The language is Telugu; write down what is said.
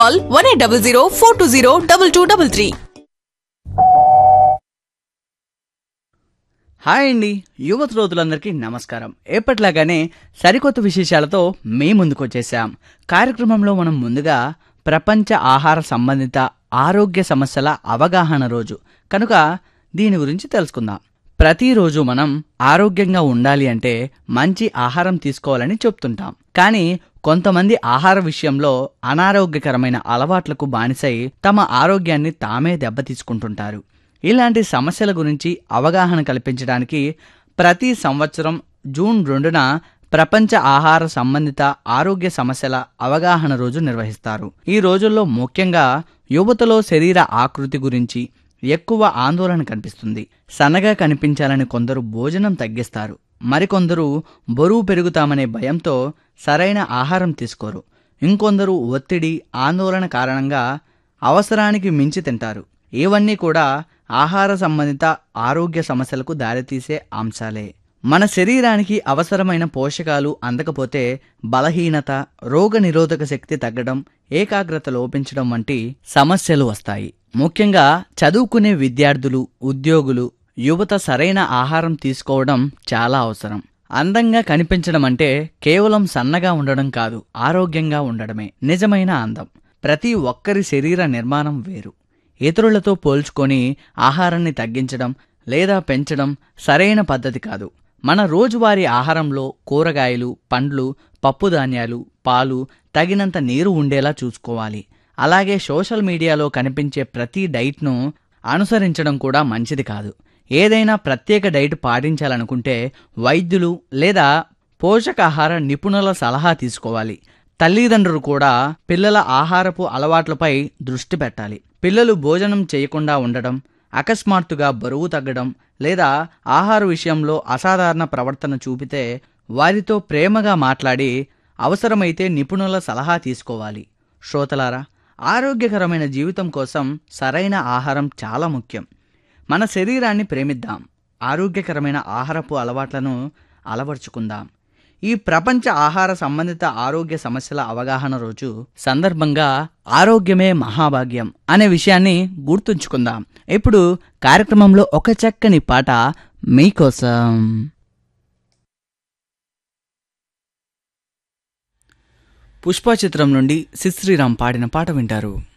call one eight double zero four two zero double two double three hi అండి యువ శ్రోతులందరికీ నమస్కారం ఎప్పట్లాగానే సరికొత్త విశేషాలతో మీ ముందుకు వచ్చేసాం కార్యక్రమంలో మనం ముందుగా ప్రపంచ ఆహార సంబంధిత ఆరోగ్య సమస్యల అవగాహన రోజు కనుక దీని గురించి తెలుసుకుందాం ప్రతిరోజు మనం ఆరోగ్యంగా ఉండాలి అంటే మంచి ఆహారం తీసుకోవాలని చెప్తుంటాం కానీ కొంతమంది ఆహార విషయంలో అనారోగ్యకరమైన అలవాట్లకు బానిసై తమ ఆరోగ్యాన్ని తామే దెబ్బతీసుకుంటుంటారు ఇలాంటి సమస్యల గురించి అవగాహన కల్పించడానికి ప్రతి సంవత్సరం జూన్ రెండున ప్రపంచ ఆహార సంబంధిత ఆరోగ్య సమస్యల అవగాహన రోజు నిర్వహిస్తారు ఈ రోజుల్లో ముఖ్యంగా యువతలో శరీర ఆకృతి గురించి ఎక్కువ ఆందోళన కనిపిస్తుంది సన్నగా కనిపించాలని కొందరు భోజనం తగ్గిస్తారు మరికొందరు బరువు పెరుగుతామనే భయంతో సరైన ఆహారం తీసుకోరు ఇంకొందరు ఒత్తిడి ఆందోళన కారణంగా అవసరానికి మించి తింటారు ఇవన్నీ కూడా ఆహార సంబంధిత ఆరోగ్య సమస్యలకు దారితీసే అంశాలే మన శరీరానికి అవసరమైన పోషకాలు అందకపోతే బలహీనత రోగ నిరోధక శక్తి తగ్గడం ఏకాగ్రత లోపించడం వంటి సమస్యలు వస్తాయి ముఖ్యంగా చదువుకునే విద్యార్థులు ఉద్యోగులు యువత సరైన ఆహారం తీసుకోవడం చాలా అవసరం అందంగా కనిపించడం అంటే కేవలం సన్నగా ఉండడం కాదు ఆరోగ్యంగా ఉండడమే నిజమైన అందం ప్రతి ఒక్కరి శరీర నిర్మాణం వేరు ఇతరులతో పోల్చుకొని ఆహారాన్ని తగ్గించడం లేదా పెంచడం సరైన పద్ధతి కాదు మన రోజువారీ ఆహారంలో కూరగాయలు పండ్లు పప్పుధాన్యాలు పాలు తగినంత నీరు ఉండేలా చూసుకోవాలి అలాగే సోషల్ మీడియాలో కనిపించే ప్రతి డైట్ను అనుసరించడం కూడా మంచిది కాదు ఏదైనా ప్రత్యేక డైట్ పాటించాలనుకుంటే వైద్యులు లేదా పోషకాహార నిపుణుల సలహా తీసుకోవాలి తల్లిదండ్రులు కూడా పిల్లల ఆహారపు అలవాట్లపై దృష్టి పెట్టాలి పిల్లలు భోజనం చేయకుండా ఉండడం అకస్మాత్తుగా బరువు తగ్గడం లేదా ఆహార విషయంలో అసాధారణ ప్రవర్తన చూపితే వారితో ప్రేమగా మాట్లాడి అవసరమైతే నిపుణుల సలహా తీసుకోవాలి శ్రోతలారా ఆరోగ్యకరమైన జీవితం కోసం సరైన ఆహారం చాలా ముఖ్యం మన శరీరాన్ని ప్రేమిద్దాం ఆరోగ్యకరమైన ఆహారపు అలవాట్లను అలవర్చుకుందాం ఈ ప్రపంచ ఆహార సంబంధిత ఆరోగ్య సమస్యల అవగాహన రోజు సందర్భంగా ఆరోగ్యమే మహాభాగ్యం అనే విషయాన్ని గుర్తుంచుకుందాం ఇప్పుడు కార్యక్రమంలో ఒక చక్కని పాట మీకోసం పుష్ప చిత్రం నుండి సిశ్రీరామ్ పాడిన పాట వింటారు